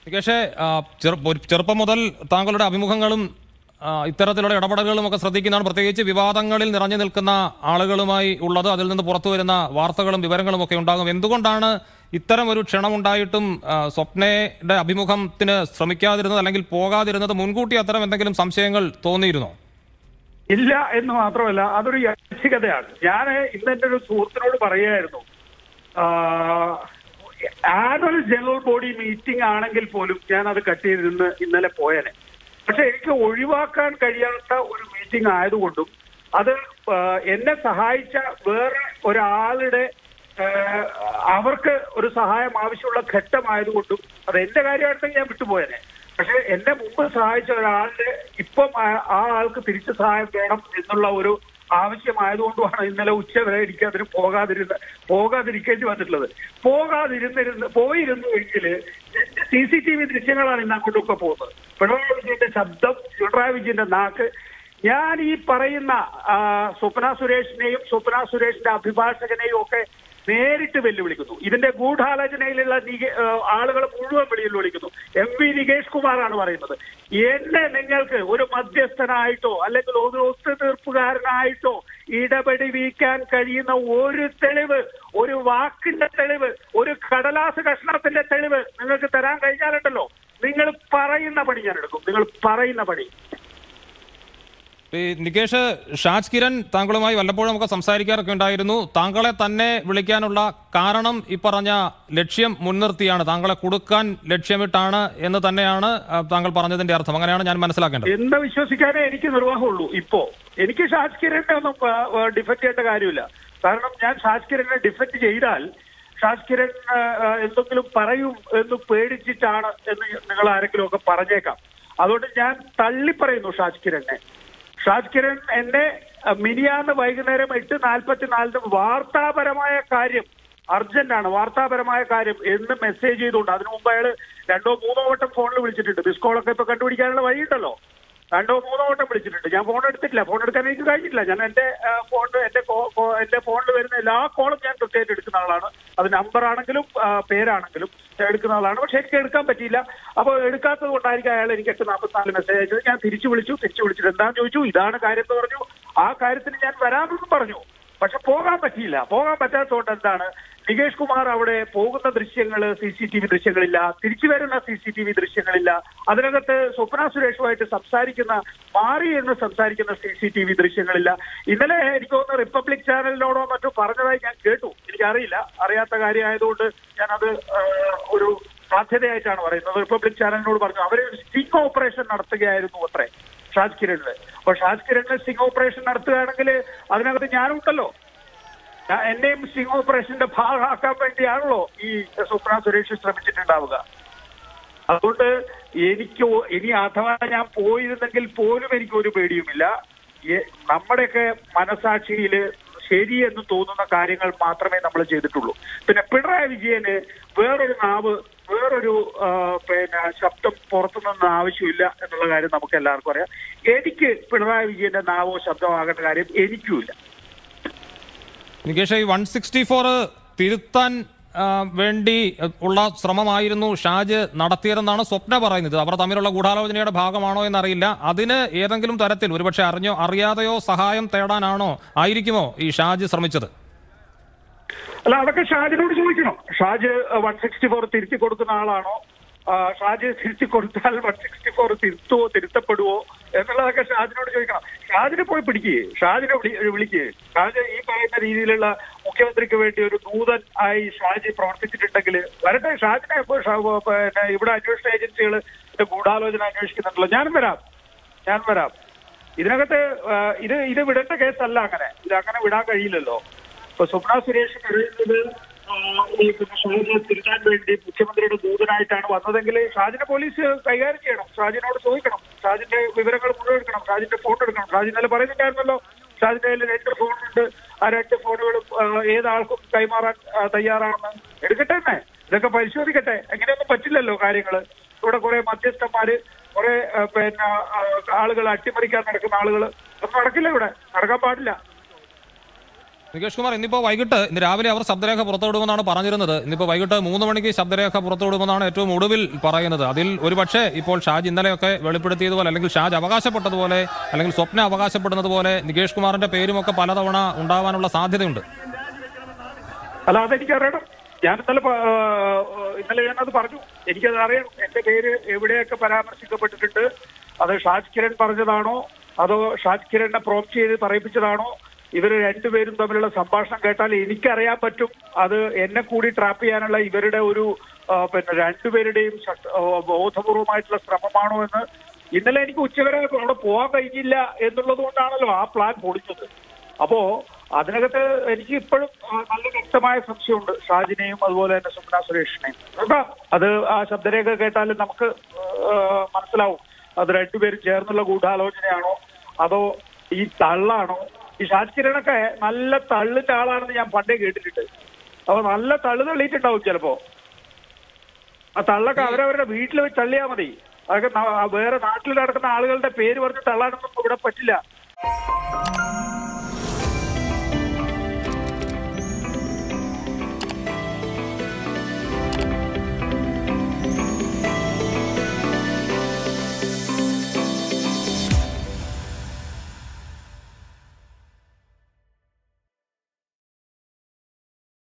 നികേഷേ ആ, ചെറു- ഒരു ചെറുപ്പം മുതൽ താങ്കളുടെ അഭിമുഖങ്ങളും ആ, ഇത്തരത്തിലുള്ള ഇടപെടലുകളും ഒക്കെ ശ്രദ്ധിക്കുന്നതാണ് പ്രത്യേകിച്ച് വിവാദങ്ങളിൽ നിറഞ്ഞു നിൽക്കുന്ന ആളുകളുമായി ഉള്ളത് അതിൽ നിന്ന് പുറത്തു വരുന്ന വാർത്തകളും വിവരങ്ങളും ഒക്കെ ഉണ്ടാകും എന്തുകൊണ്ടാണ് ഇത്തരം ഒരു ക്ഷണമുണ്ടായിട്ടും ആ, സ്വപ്നയുടെ അഭിമുഖത്തിന് ശ്രമിക്കാതിരുന്നത് അല്ലെങ്കിൽ പോകാതിരുന്നത് മുൻകൂട്ടി അത്തരം എന്തെങ്കിലും സംശയങ്ങൾ തോന്നിയിരുന്നോ ഇല്ല എന്ന് മാത്രമല്ല അതൊരു യാദൃച്ഛികതയാണ് ഞാൻ ഇന്ന് എന്റെ ഒരു സുഹൃത്തിനോട് പറയുകയായിരുന്നു ആനുവൽ ജനറൽ ബോഡി മീറ്റിംഗ് ആണെങ്കിൽ പോലും ഞാൻ അത് കട്ട് ചെയ്തിരുന്ന് ഇന്നലെ പോയനെ പക്ഷെ എനിക്ക് ഒഴിവാക്കാൻ കഴിയാത്ത ഒരു മീറ്റിംഗ് ആയതുകൊണ്ടും അത് ആ, എന്നെ സഹായിച്ച വേറെ ഒരാളുടെ ആ, അവർക്ക് ഒരു സഹായം ആവശ്യമുള്ള ഘട്ടമായതുകൊണ്ടും അത് എന്റെ കാര്യമായിട്ടെങ്കിൽ ഞാൻ വിട്ടുപോയനെ പക്ഷെ എന്നെ മുമ്പ് സഹായിച്ച ഒരാളുടെ ഇപ്പം ആ- ആ ആൾക്ക് തിരിച്ചു സഹായം വേണം എന്നുള്ള ഒരു ആവശ്യമായതുകൊണ്ടുമാണ് ഇന്നലെ ഉച്ച വരെ എനിക്ക് അതിന് പോകാതിരുന്ന പോകാതിരിക്കേണ്ടി വന്നിട്ടുള്ളത് പോകാതിരുന്നിരുന്ന് പോയിരുന്നു എങ്കിൽ സി സി ടി വി ദൃശ്യങ്ങളാണ് ഇന്ന് അങ്ങോട്ടൊക്കെ പോകുന്നത് പിണറായി വിജയന്റെ ശബ്ദം പിണറായി വിജയന്റെ നാക്ക് ഞാൻ ഈ പറയുന്ന ആ, സ്വപ്ന സുരേഷിനെയും സ്വപ്ന സുരേഷിന്റെ അഭിഭാഷകനെയും ഒക്കെ നേരിട്ട് വെല്ലുവിളിക്കുന്നു ഇതിന്റെ ഗൂഢാലോചനയിലുള്ള ആളുകൾ മുഴുവൻ വെളിയിൽവിളിക്കുന്നു എം വി നികേഷ് കുമാറാണ് പറയുന്നത് എന്നെ നിങ്ങൾക്ക് ഒരു മധ്യസ്ഥനായിട്ടോ അല്ലെങ്കിൽ ഒരു ഒത്തുതീർപ്പുകാരനായിട്ടോ ഇടപെടി വീക്കാൻ കഴിയുന്ന ഒരു തെളിവ് ഒരു വാക്കിന്റെ തെളിവ് ഒരു കടലാസ് കഷ്ണത്തിന്റെ തെളിവ് നിങ്ങൾക്ക് തരാൻ കഴിഞ്ഞാലുണ്ടല്ലോ നിങ്ങൾ പറയുന്ന പണി ഞാൻ എടുക്കും നിങ്ങൾ പറയുന്ന പണി ഈ നികേഷ് ഷാജ് കിരൺ താങ്കളുമായി വല്ലപ്പോഴും നമുക്ക് സംസാരിക്കാറൊക്കെ ഉണ്ടായിരുന്നു താങ്കളെ തന്നെ വിളിക്കാനുള്ള കാരണം ഈ പറഞ്ഞ ലക്ഷ്യം മുൻനിർത്തിയാണ് താങ്കളെ കൊടുക്കാൻ ലക്ഷ്യമിട്ടാണ് എന്ന് തന്നെയാണ് ആ, താങ്കൾ പറഞ്ഞതിന്റെ അർത്ഥം അങ്ങനെയാണ് ഞാൻ മനസ്സിലാക്കേണ്ടത് എന്ന് വിശ്വസിക്കാനേ എനിക്ക് നിർവാഹമുള്ളൂ ഇപ്പോ എനിക്ക് ഷാജ് കിരണിനെ ഒന്നും ഡിഫെക്ട് ചെയ്യേണ്ട കാര്യമില്ല കാരണം ഞാൻ ഷാജ് കിരണിനെ ഡിഫെക്ട് ചെയ്താൽ ഷാജ് കിരൺ ആ, ആ, എന്തെങ്കിലും പറയും എന്ന് പേടിച്ചിട്ടാണ് എന്ന് നിങ്ങൾ ആരെങ്കിലും ഒക്കെ പറഞ്ഞേക്കാം അതുകൊണ്ട് ഞാൻ തള്ളി പറയുന്നു ഷാജ് കിരണിനെ ഷാജ് കിരൺ എന്നെ ആ, മിനിയാന്ന് വൈകുന്നേരം എട്ട് നാൽപ്പത്തിനാലിന് വാർത്താപരമായ കാര്യം അർജന്റ് ആണ് വാർത്താപരമായ കാര്യം എന്ന് മെസ്സേജ് ചെയ്തുകൊണ്ട് അതിനു മുമ്പ് അയാൾ രണ്ടോ മൂന്നോ വട്ടം ഫോണിൽ വിളിച്ചിട്ടുണ്ട് മിസ് കോളൊക്കെ ഇപ്പൊ കണ്ടുപിടിക്കാനുള്ള വഴിയുണ്ടല്ലോ രണ്ടോ മൂന്നോ വട്ടം വിളിച്ചിട്ടുണ്ട് ഞാൻ ഫോൺ എടുത്തിട്ടില്ല ഫോൺ എടുക്കാൻ എനിക്ക് കഴിഞ്ഞിട്ടില്ല ഞാൻ എന്റെ ഫോൺ എന്റെ കോ- കോ- എന്റെ ഫോണിൽ വരുന്ന എല്ലാ കോളും ഞാൻ കൃത്യമായിട്ട് എടുക്കുന്ന ആളാണ് അത് നമ്പർ ആണെങ്കിലും ആ, പേരാണെങ്കിലും എടുക്കുന്ന ആളാണ് പക്ഷെ എനിക്ക് എടുക്കാൻ പറ്റിയില്ല അപ്പോൾ എടുക്കാത്തത് കൊണ്ടായിരിക്കും അയാൾ എനിക്ക് എട്ട് നാൽപ്പത്തിനാല് മെസ്സേജ് അയച്ചത് ഞാൻ തിരിച്ചു വിളിച്ചു തിരിച്ചു വിളിച്ചിട്ട് എന്താന്ന് ചോദിച്ചു ഇതാണ് കാര്യം എന്ന് പറഞ്ഞു ആ കാര്യത്തിന് ഞാൻ വരാമെന്നും പറഞ്ഞു പക്ഷെ പോകാൻ പറ്റിയില്ല പോകാൻ പറ്റാത്തതുകൊണ്ട് എന്താണ് നികേഷ് കുമാർ അവിടെ പോകുന്ന ദൃശ്യങ്ങൾ സി സി ടി വി ദൃശ്യങ്ങളില്ല തിരിച്ചു വരുന്ന സി സി ടി വി ദൃശ്യങ്ങളില്ല അതിനകത്ത് സ്വപ്ന സുരേഷുമായിട്ട് സംസാരിക്കുന്ന മാറി എന്ന് സംസാരിക്കുന്ന സി സി ടി വി ദൃശ്യങ്ങളില്ല ഇന്നലെ എനിക്ക് തോന്നുന്നു റിപ്പബ്ലിക് ചാനലിനോടോ മറ്റോ പറഞ്ഞതായി ഞാൻ കേട്ടു എനിക്കറിയില്ല അറിയാത്ത കാര്യമായതുകൊണ്ട് ഞാനത് ആ, ഒരു സാധ്യതയായിട്ടാണ് പറയുന്നത് റിപ്പബ്ലിക് ചാനലിനോട് പറഞ്ഞു അവര് സ്റ്റിംഗ് ഓപ്പറേഷൻ നടത്തുകയായിരുന്നു അത്രേ ഷാജ് കിരണില് അപ്പൊ ഷാജ് കിരണിന് സ്റ്റിംഗ് ഓപ്പറേഷൻ നടത്തുകയാണെങ്കിൽ അതിനകത്ത് ഞാനുണ്ടല്ലോ ഞാൻ- എന്നെയും സ്റ്റിംഗ് ഓപ്പറേഷന്റെ ഭാഗമാക്കാൻ വേണ്ടിയാണല്ലോ ഈ സ്വപ്ന സുരേഷ് ശ്രമിച്ചിട്ടുണ്ടാവുക അതുകൊണ്ട് എനിക്ക് ഒ- ഇനി അഥവാ ഞാൻ പോയിരുന്നെങ്കിൽ പോലും എനിക്ക് ഒരു പേടിയുമില്ല എ- നമ്മുടെയൊക്കെ മനസാക്ഷിയില് ശരിയെന്ന് തോന്നുന്ന കാര്യങ്ങൾ മാത്രമേ നമ്മൾ ചെയ്തിട്ടുള്ളൂ പിന്നെ പിണറായി വിജയന് വേറൊരു നാവ് വേറൊരു ആ, പിന്നെ ശബ്ദം പുറത്തുനിന്ന് ആവശ്യമില്ല എന്നുള്ള കാര്യം നമുക്ക് എല്ലാവർക്കും അറിയാം എനിക്ക് പിണറായി വിജയന്റെ നാവോ ശബ്ദമാകേണ്ട കാര്യം എനിക്കുമില്ല നികേഷ് ഈ വൺ സിക്സ്റ്റി ഫോർ തിരുത്താൻ ആ, വേണ്ടി ഉള്ള ശ്രമമായിരുന്നു ഷാജ് നടത്തിയതെന്നാണ് സ്വപ്ന പറയുന്നത് അവർ തമ്മിലുള്ള ഗൂഢാലോചനയുടെ ഭാഗമാണോ എന്നറിയില്ല അതിന് ഏതെങ്കിലും തരത്തിൽ ഒരുപക്ഷെ അറിഞ്ഞോ അറിയാതെയോ സഹായം തേടാനാണോ ആയിരിക്കുമോ ഈ ഷാജ് ശ്രമിച്ചത് അല്ല അതൊക്കെ ഷാജിനോട് ചോദിക്കണം ഷാജ് വൺ സിക്സ്റ്റി ഫോർ തിരുത്തി കൊടുക്കുന്ന ആളാണോ ആ, ഷാജ് തിരുത്തി കൊടുത്താൽ വൺ സിക്സ്റ്റി ഫോർ തിരുത്തുവോ തിരുത്തപ്പെടുവോ എന്നുള്ളതൊക്കെ ഷാജിനോട് ചോദിക്കണം ഷാജിനെ പോയി പിടിക്കുകയെ ഷാജിനെ വിളി- വിളിക്കുകയെ ഷാജ് ഈ പറയുന്ന രീതിയിലുള്ള മുഖ്യമന്ത്രിക്ക് വേണ്ടി ഒരു ദൂതൻ ആയി ഷാജി പ്രവർത്തിച്ചിട്ടുണ്ടെങ്കിൽ വരട്ടെ ഷാജിനെ ഇപ്പൊ ഷാ- പിന്നെ ഇവിടെ അന്വേഷണ ഏജൻസികൾ ഗൂഢാലോചന അന്വേഷിക്കുന്നുണ്ടല്ലോ ഞാനും വരാം ഞാൻ വരാം ഇതിനകത്ത് ആ, ഇത് ഇത് വിടേണ്ട കേസല്ല അങ്ങനെ ഇത് അങ്ങനെ വിടാൻ കഴിയില്ലല്ലോ ഇപ്പൊ സ്വപ്ന സുരേഷ് പറയുന്നത് ആ, ഈ പിന്നെ ഷാജിനെ തിരുത്താൻ വേണ്ടി മുഖ്യമന്ത്രിയുടെ ദൂതനായിട്ടാണ് വന്നതെങ്കിൽ ഷാജിനെ പോലീസ് കൈകാര്യം ചെയ്യണം ഷാജിനോട് ചോദിക്കണം ഷാജിന്റെ വിവരങ്ങൾ മുഴുവൻ എടുക്കണം ഷാജിന്റെ ഫോൺ എടുക്കണം ഷാജി ഇന്നലെ പറയുന്നുണ്ടായിരുന്നല്ലോ ഷാജിന്റെ കയ്യിൽ രണ്ട് ഫോണുണ്ട് ആ രണ്ട് ഫോണുകളും ആ, ഏതാൾക്കും കൈമാറാൻ ആ, തയ്യാറാണെന്ന് എടുക്കട്ടെ തന്നെ ഇതൊക്കെ പരിശോധിക്കട്ടെ എങ്ങനെയൊന്നും പറ്റില്ലല്ലോ കാര്യങ്ങള് ഇവിടെ കുറെ മധ്യസ്ഥന്മാര് കുറെ ആ, പിന്നെ ആളുകൾ അട്ടിമറിക്കാൻ നടക്കുന്ന ആളുകൾ ഒന്നും നടക്കില്ല ഇവിടെ നടക്കാൻ പാടില്ല നികേഷ് കുമാർ ഇന്നിപ്പോ വൈകിട്ട് ഇന്ന് രാവിലെ അവർ ശബ്ദരേഖ പുറത്തുവിടുമെന്നാണ് പറഞ്ഞിരുന്നത് ഇന്നിപ്പോ വൈകിട്ട് മൂന്ന് മണിക്ക് ശബ്ദരേഖ പുറത്തുവിടുമെന്നാണ് ഏറ്റവും ഒടുവിൽ പറയുന്നത് അതിൽ ഒരുപക്ഷെ ഇപ്പോൾ ഷാജ് ഇന്നലെയൊക്കെ വെളിപ്പെടുത്തിയതുപോലെ അല്ലെങ്കിൽ ഷാജ് അവകാശപ്പെട്ടതുപോലെ അല്ലെങ്കിൽ സ്വപ്ന അവകാശപ്പെടുന്നത് പോലെ നികേഷ് കുമാറിന്റെ പേരുമൊക്കെ പലതവണ ഉണ്ടാവാനുള്ള സാധ്യതയുണ്ട് അല്ല അതെനിക്കറിയണം ഞാൻ ഇന്നലെ പ- ആ, ഇന്നലെ ഞാനത് പറഞ്ഞു എനിക്കത് അറിയണം എന്റെ പേര് എവിടെയൊക്കെ പരാമർശിക്കപ്പെട്ടിട്ടുണ്ട് അത് ഷാജ് കിരൺ പറഞ്ഞതാണോ അതോ ഷാജ് കിരണിനെ പ്രോംപ്റ്റ് ചെയ്ത് പറയിപ്പിച്ചതാണോ ഇവർ രണ്ടുപേരും തമ്മിലുള്ള സംഭാഷണം കേട്ടാൽ എനിക്കറിയാൻ പറ്റും അത് എന്നെ കൂടി ട്രാപ്പ് ചെയ്യാനുള്ള ഇവരുടെ ഒരു ആ, പിന്നെ രണ്ടുപേരുടെയും ശക്ത- ആ, ബോധപൂർവമായിട്ടുള്ള ശ്രമമാണോ എന്ന് ഇന്നലെ എനിക്ക് ഉച്ചവരെ അവിടെ പോകാൻ കഴിഞ്ഞില്ല എന്നുള്ളത് കൊണ്ടാണല്ലോ ആ പ്ലാൻ പൊളിച്ചത് അപ്പോ അതിനകത്ത് എനിക്ക് ഇപ്പോഴും ആ, നല്ല വ്യക്തമായ സംശയമുണ്ട് ഷാജിനെയും അതുപോലെ തന്നെ സുപ്ന സുരേഷിനെയും കേട്ടോ അത് ആ ശബ്ദരേഖ കേട്ടാലും നമുക്ക് ആ, മനസ്സിലാവും അത് രണ്ടുപേരും ചേർന്നുള്ള ഗൂഢാലോചനയാണോ അതോ ഈ തള്ളാണോ ഈ ഷാജ് കിരണൊക്കെ നല്ല തള്ളിന്റെ ആളാണെന്ന് ഞാൻ പണ്ടേ കേട്ടിട്ടുണ്ട് അപ്പൊ നല്ല തള്ളു തള്ളിയിട്ടുണ്ടാവും ചിലപ്പോ ആ തള്ളൊക്കെ അവരവരുടെ വീട്ടിൽ വെച്ച് തള്ളിയാൽ മതി അതൊക്കെ ന- വേറെ നാട്ടിൽ നടക്കുന്ന ആളുകളുടെ പേര് പറഞ്ഞ് തള്ളാനൊന്നും ഇവിടെ പറ്റില്ല